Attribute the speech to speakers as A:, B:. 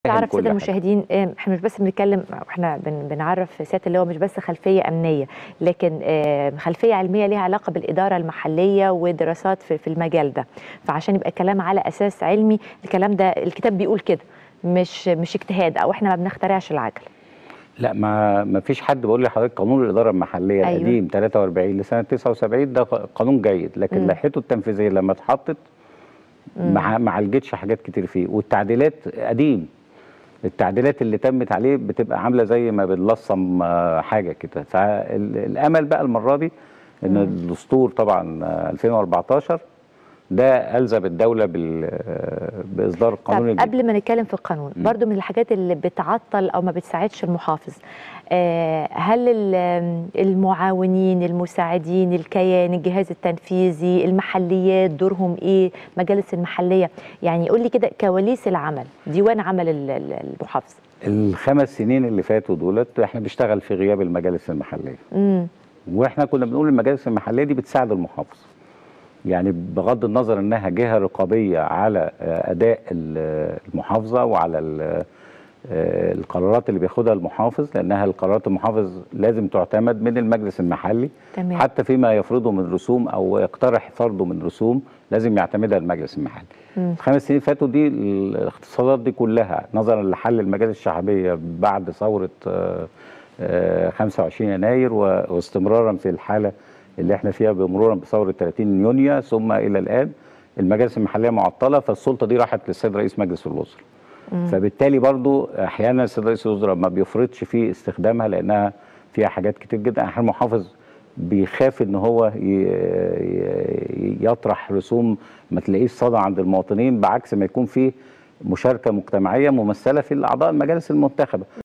A: تعرف
B: كل
A: ساده
B: حاجة.
A: المشاهدين آه، احنا مش بس بنتكلم احنا بن بنعرف سياده اللي هو مش بس خلفيه امنيه لكن آه، خلفيه علميه ليها علاقه بالاداره المحليه ودراسات في في المجال ده فعشان يبقى كلام على اساس علمي الكلام ده الكتاب بيقول كده مش مش اجتهاد او احنا ما بنخترعش العجل
B: لا ما ما فيش حد بيقول لحضرتك قانون الاداره المحليه
A: أيوة.
B: القديم 43 لسنه 79 ده قانون جيد لكن
A: مم.
B: لائحته التنفيذيه لما اتحطت ما ما عالجتش حاجات كتير فيه والتعديلات قديم التعديلات اللي تمت عليه بتبقى عامله زي ما بنلصم آه، حاجه كده فالامل بقى المره دي ان الدستور طبعا آه، 2014 ده الزم الدوله بال آه، باصدار القانون
A: طب
B: الجديد
A: قبل ما نتكلم في القانون
B: مم.
A: برضو من الحاجات اللي بتعطل او ما بتساعدش المحافظ آه، هل ال- المعاونين المساعدين الكيان الجهاز التنفيذي المحليات دورهم ايه مجالس المحليه يعني قول لي كده كواليس العمل ديوان عمل ال- ال- المحافظ
B: الخمس سنين اللي فاتوا دولت احنا بنشتغل في غياب المجالس المحليه
A: امم
B: واحنا كنا بنقول المجالس المحليه دي بتساعد المحافظ يعني بغض النظر انها جهه رقابيه على آه، اداء ال- المحافظه وعلى ال- آه، القرارات اللي بياخدها المحافظ لانها القرارات المحافظ لازم تعتمد من المجلس المحلي
A: تمام
B: حتى فيما يفرضه من رسوم او يقترح فرضه من رسوم لازم يعتمدها المجلس المحلي
A: مم.
B: الخمس سنين فاتوا دي الاختصاصات دي كلها نظرا لحل المجالس الشعبيه بعد ثوره آه، آه، 25 يناير و- واستمرارا في الحاله اللي احنا فيها بمرورا بثوره 30 يونيو ثم الى الان المجالس المحليه معطله فالسلطه دي راحت للسيد رئيس مجلس الوزراء فبالتالي برضو احيانا السيد رئيس الوزراء ما بيفرضش في استخدامها لانها فيها حاجات كتير جدا احيانا المحافظ بيخاف ان هو ي- ي- يطرح رسوم ما تلاقيش صدى عند المواطنين بعكس ما يكون في مشاركه مجتمعيه ممثله في الاعضاء المجالس المنتخبه